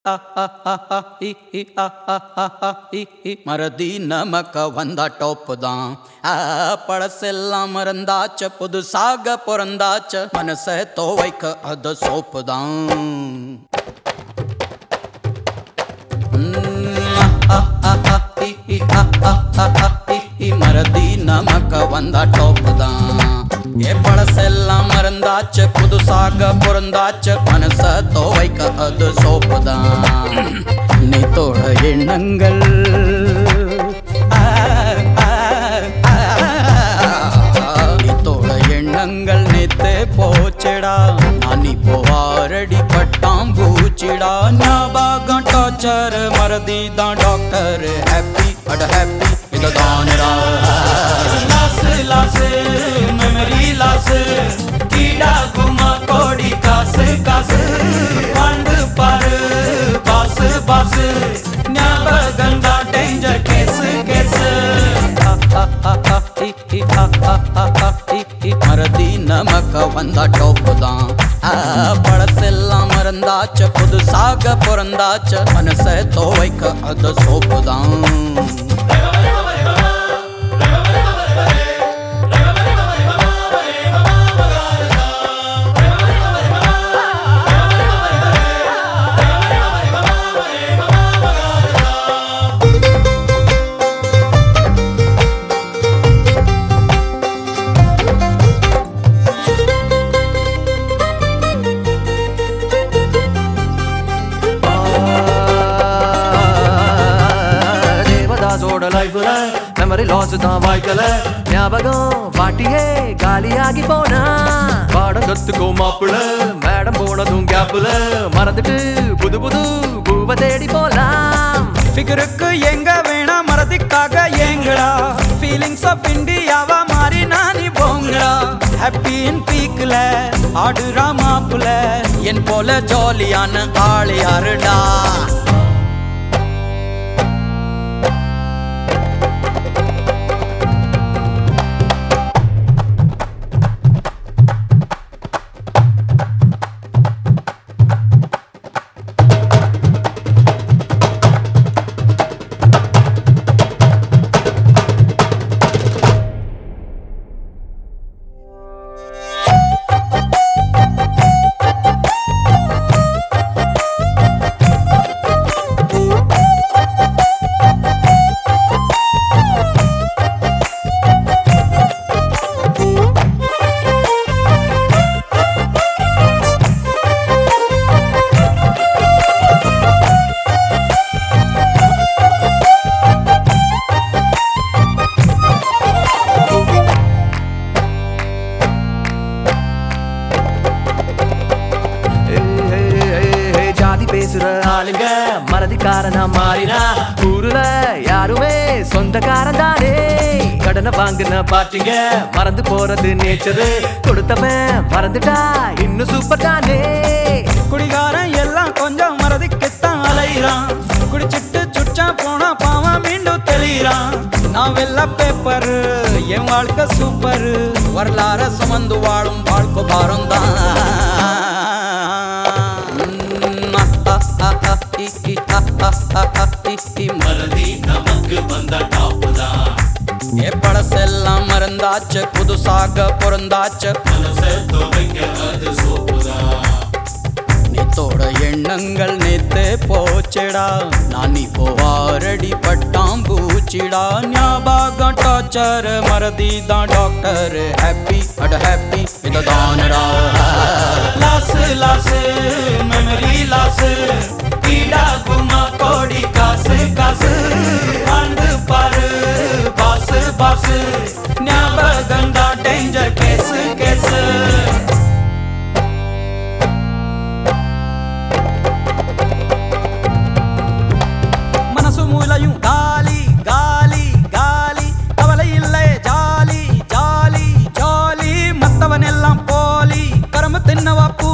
மறதி நமக்க வந்தா டோப்பு தான் பழசெல்லாம் மறந்தாச்ச புதுசாக பிறந்தாச்ச மனசை துவைக்க அது சோப்பு தான் மறதி நமக்க வந்தா டோப்பு தான் ஏ பழசெல்லாம் மறந்தாச்சு புதுசாக பிறந்தாச்சு மனச துவைக்க அது சோப்பு தான் நீ தோட எண்ணங்கள் ஆ, ஆ, ஆ, நீ தோட எண்ணங்கள் நேத்தே போச்சடா நான் இப்போ ஆரடி பட்டாம் பூச்சிடா ஞாபகம் டார்ச்சர் மறதி தான் டாக்டர் ஹாப்பி அட ஹாப்பி இதுதானடா லாஸ் லாஸ் மெமரி லாஸ் கீடா குமா கோடி காசு காசு வாழ்ந்து பாரு பாசு பாசு ஞாபகம் தான் டேஞ்சர் கேசு கேசு மறதி நமக்க வந்தா டோப்பு தான் பழசெல்லாம் மறந்தாச்ச புதுசாக பிறந்தாச்ச மனசை துவைக்க அது சோப்பு தான் தேவதாசோட லைஃப்ல மெமரி லாஸ் தான் வாய்க்கல ஞாபகம் பாட்டியே காலியாகி போனா பாடம் கத்துக்கோ மாப்பிள மேடம் போனதும் கேப்ல மறந்துட்டு புது புது பூவை தேடி போலாம் ஃபிகருக்கு எங்க வேணா மறதிக்காக ஏங்கடா ஃபீலிங்ஸ் ஆஃப் இந்தியாவா மாறி நானி போங்கடா ஹாப்பி இன் பீக்ல ஆடுறா மாப்புல என் போல ஜாலியான ஆள் யாருடா ஏய், ஏய், ஏய், ஏய், ஜாதி பேசுற ஆளுங்க மறதிக்காரனா மாறினா ஊருல யாருமே சொந்தக்காரன் தானே கடனை வாங்கின பாட்டிங்க மறந்து போறது நேச்சரு கொடுத்தவன் மறந்துட்டா இன்னும் சூப்பர் தானே குடிகாரன் எல்லாம் கொஞ்சம் மறதிக்குத்தான் அலைகிறான் குடிச்சிட்டு சுச்சா போனா பாவம் மீண்டும் தெளிகிறான் நான் வெள்ள பேப்பர் என் வாழ்க்கை சூப்பர் வரலாற சுமந்து வாழும் வாழ்க்கை பாரம் மறதி நமக்கு வந்த டாப்பு தான் ஏ பழசெல்லாம் மறந்தாச்சு புதுசாக பிறந்தாச்சு மனசை துவைக்க அது சோப்பு தான் நீத்தோட எண்ணங்கள் நேத்தே போச்சடா நான் இப்போ ஆரடி பட்டாம் பூச்சிடா ஞாபகம் டார்ச்சர் மறதி தான் டாக்டர் ஹாப்பி அட ஹாப்பி இதுதானடா லாஸ் லாஸ் மெமரி லாஸ் கீடா குமா கோடி காசு காசு ஆண்டு பாரு பாசு பாசு ஞாபகம் தான் டேஞ்சர் கேசு கேசு மனசு மூலையும் காலி காலி காலி கவலை இல்லை ஜாலி ஜாலி ஜாலி மத்தவன் எல்லாம் போலி கரும்பு தின்னவா பூ